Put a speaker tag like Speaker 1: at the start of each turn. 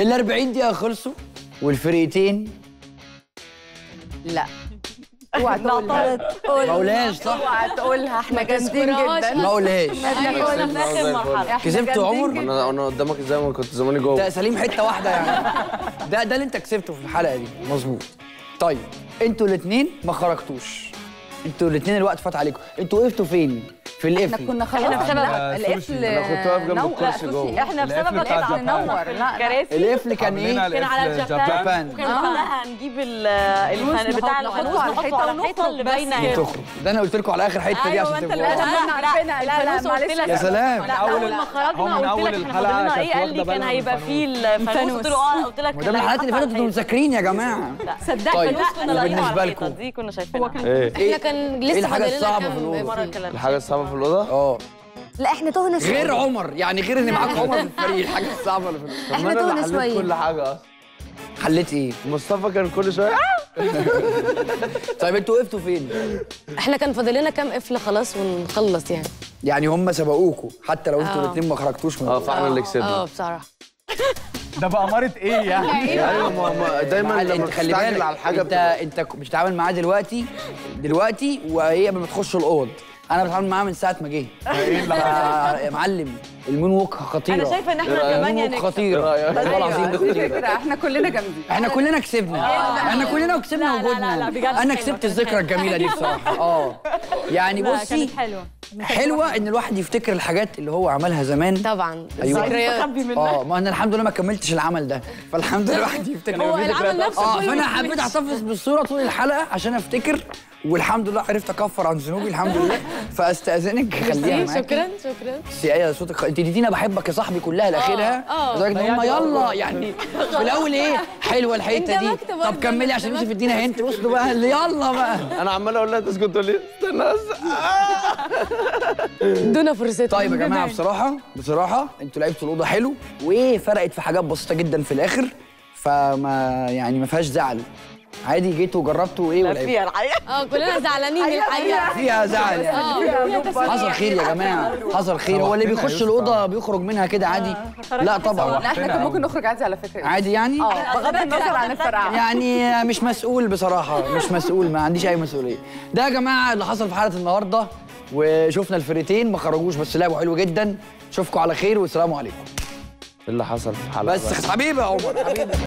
Speaker 1: ال 40 دقيقه خلصوا والفرقتين
Speaker 2: لا اوعى تقولها
Speaker 1: ما قولهاش صح
Speaker 2: اوعى تقولها احنا جامدين جدا
Speaker 1: ما قولهاش
Speaker 2: احنا كنا في اخر مرحله
Speaker 1: كسبت عمر
Speaker 3: انا انا قدامك ازاي ما كنت زماني جوه
Speaker 1: ده سليم حته واحده يعني ده ده اللي انت كسبته في الحلقه دي مظبوط طيب انتوا الاثنين ما خرجتوش انتوا الاثنين الوقت فات عليكم انتوا وقفتوا فين في
Speaker 2: احنا
Speaker 1: القفل
Speaker 2: كنا خلاص
Speaker 4: إحنا بسبب-
Speaker 2: لا، القفل
Speaker 3: أنا كنت واقف جنب
Speaker 2: نور.
Speaker 3: الكرسي
Speaker 2: لا،
Speaker 3: جوه.
Speaker 2: سوشي، احنا
Speaker 4: القفل
Speaker 2: بسبب
Speaker 4: بتاع
Speaker 2: القفل
Speaker 4: جابان.
Speaker 2: نور لا لا
Speaker 5: كراسي
Speaker 1: القفل كان
Speaker 4: عاملين
Speaker 1: ايه
Speaker 4: على
Speaker 5: كان على
Speaker 4: القفل
Speaker 5: الجبان
Speaker 1: جبان.
Speaker 5: وكان
Speaker 2: آه.
Speaker 5: كلها هنجيب ال-
Speaker 2: فلوس
Speaker 5: الفن بتاع
Speaker 2: نحطه
Speaker 5: الفلوس
Speaker 2: على الحيطة
Speaker 5: نحطه على الحيطه اللي
Speaker 2: ونخرج
Speaker 5: باينه
Speaker 2: بس.
Speaker 5: هنا
Speaker 1: تخرج ده انا قلت لكم على اخر حته دي
Speaker 5: ايوه
Speaker 1: عشان
Speaker 5: ما انت
Speaker 1: تبقوا
Speaker 5: اللي
Speaker 1: عارفين.
Speaker 2: احنا عارفينها
Speaker 5: لا لا
Speaker 2: الفلوس
Speaker 5: معلش
Speaker 1: يا سلام
Speaker 5: لا اول ما
Speaker 4: هو
Speaker 5: خرجنا
Speaker 4: من
Speaker 5: قلت
Speaker 4: أول
Speaker 5: لك احنا
Speaker 4: الحلقة
Speaker 5: فاضلنا
Speaker 4: كانت
Speaker 5: ايه قال لي
Speaker 4: واخدة
Speaker 5: كان
Speaker 4: بالها
Speaker 5: هيبقى
Speaker 4: من
Speaker 5: فيه الفانوس قلت له اه قلت لك
Speaker 1: ما ده من الحلقات اللي فاتت انتوا مذاكرين يا جماعه
Speaker 5: صدقت
Speaker 1: طيب،
Speaker 5: فانوس كنا لاقيينه
Speaker 1: وبالنسبة
Speaker 5: على الحيطة،
Speaker 1: لكم؟
Speaker 5: دي كنا شايفينها
Speaker 3: ايه
Speaker 1: ايه
Speaker 6: احنا كان
Speaker 1: ايه
Speaker 6: لسه
Speaker 1: الحاجه
Speaker 6: فاضل لنا
Speaker 1: الصعبه في
Speaker 6: كام
Speaker 1: الاوضه
Speaker 5: مره الكلام
Speaker 3: الحاجه الصعبه في الاوضه
Speaker 1: اه
Speaker 6: لا احنا تهنا شويه
Speaker 1: غير عمر يعني غير ان معاك عمر في الفريق الحاجه الصعبه اللي في الأوضة.
Speaker 3: طب
Speaker 6: إحنا
Speaker 3: ما انا اللي
Speaker 6: تهنا
Speaker 3: حليت
Speaker 6: شوية.
Speaker 3: كل حاجه اصلا
Speaker 1: حليت ايه
Speaker 3: مصطفى كان كل شويه
Speaker 1: طيب انتوا وقفتوا فين
Speaker 6: احنا كان فاضل لنا كام قفله خلاص ونخلص يعني
Speaker 1: يعني هم سبقوكوا حتى لو انتوا
Speaker 6: آه.
Speaker 1: الاثنين ما خرجتوش من
Speaker 3: اه
Speaker 1: الأوضة.
Speaker 3: فاحنا اللي
Speaker 6: اه
Speaker 3: كسبنا
Speaker 6: بصراحه
Speaker 4: ده بأمارة ايه يعني؟
Speaker 3: ايوه ما ما دايما
Speaker 1: معلم،
Speaker 3: لما
Speaker 1: انت خلي
Speaker 3: بتستعجل
Speaker 1: بالك
Speaker 3: على الحاجه
Speaker 1: انت
Speaker 3: بتبقى-
Speaker 1: انت مش بتتعامل معاه دلوقتي دلوقتي وهي قبل ما تخش الاوض انا بتعامل معاه من ساعه ما جه فا- يا معلم المون ووك خطيره
Speaker 5: انا شايفه ان احنا
Speaker 3: إيه
Speaker 5: كمان
Speaker 1: المون
Speaker 5: يا
Speaker 1: ووك
Speaker 5: نكسب
Speaker 1: خطيره
Speaker 3: إيه رأيك؟
Speaker 1: والله
Speaker 2: ايوه
Speaker 1: العظيم
Speaker 2: دي فكره احنا كلنا جامدين
Speaker 1: احنا كلنا كسبنا احنا كلنا وكسبنا
Speaker 5: لا، لا، لا،
Speaker 1: وجودنا
Speaker 5: لا، بجد
Speaker 1: انا
Speaker 5: حلوة،
Speaker 1: كسبت
Speaker 5: كانت
Speaker 1: الذكرى
Speaker 5: حلوة.
Speaker 1: الجميله دي بصراحه اه يعني
Speaker 5: لا،
Speaker 1: بصي
Speaker 5: كانت حلوه
Speaker 1: حلوه ان الواحد يفتكر الحاجات اللي هو عملها زمان
Speaker 6: طبعا
Speaker 1: أيوة.
Speaker 6: الذكريات
Speaker 5: خبي منها
Speaker 1: اه ما انا الحمد لله ما كملتش العمل ده فالحمد لله الواحد يفتكر
Speaker 6: هو
Speaker 1: في
Speaker 6: العمل
Speaker 1: ذكريات.
Speaker 6: نفسه
Speaker 1: اه
Speaker 6: كله
Speaker 1: فانا
Speaker 6: ما
Speaker 1: حبيت
Speaker 6: يتعملش.
Speaker 1: احتفظ بالصوره طول الحلقه عشان افتكر والحمد لله عرفت اكفر عن ذنوبي الحمد لله فاستاذنك خليها معاكي
Speaker 6: شكرا شكرا
Speaker 1: بس يا صوتك خ- انت اديتينا بحبك يا صاحبي كلها لاخرها
Speaker 6: آه.
Speaker 1: لدرجه ان هم يلا يعني في الاول ايه حلوه الحته دي
Speaker 6: اندمجت برضه،
Speaker 1: طب كملي عشان يوسف ادينا هنت وصلوا بقى اللي يلا بقى
Speaker 3: انا عمال اقول لها تسكت تقول لي استنى بس
Speaker 6: ادونا فرصتنا
Speaker 1: طيب يا جماعه بصراحه بصراحه انتوا لعبتوا الاوضه حلو وايه فرقت في حاجات بسيطه جدا في الاخر فما يعني ما فيهاش زعل عادي جيتوا وجربتوا ايه ولعبتوا
Speaker 5: فيها الحقيقه
Speaker 6: اه كلنا زعلانين من الحقيقه
Speaker 1: فيها زعل يعني حصل خير يا جماعه حصل خير هو اللي
Speaker 4: سوحتنا يا
Speaker 1: بيخش
Speaker 4: يوسف.
Speaker 1: الاوضه بيخرج منها كده عادي لا طبعا
Speaker 2: لا احنا كان ممكن نخرج عادي على فكره
Speaker 1: عادي يعني
Speaker 2: اه بغض النظر عن الفرقعه
Speaker 1: يعني مش مسؤول بصراحه مش مسؤول ما عنديش اي مسؤوليه ده يا جماعه اللي حصل في حلقه النهارده وشفنا الفرقتين ما خرجوش بس لعبوا حلو جدا اشوفكم على خير والسلام عليكم
Speaker 3: اللي حصل في الحلقه
Speaker 1: بس حبيبي يا عمر حبيبي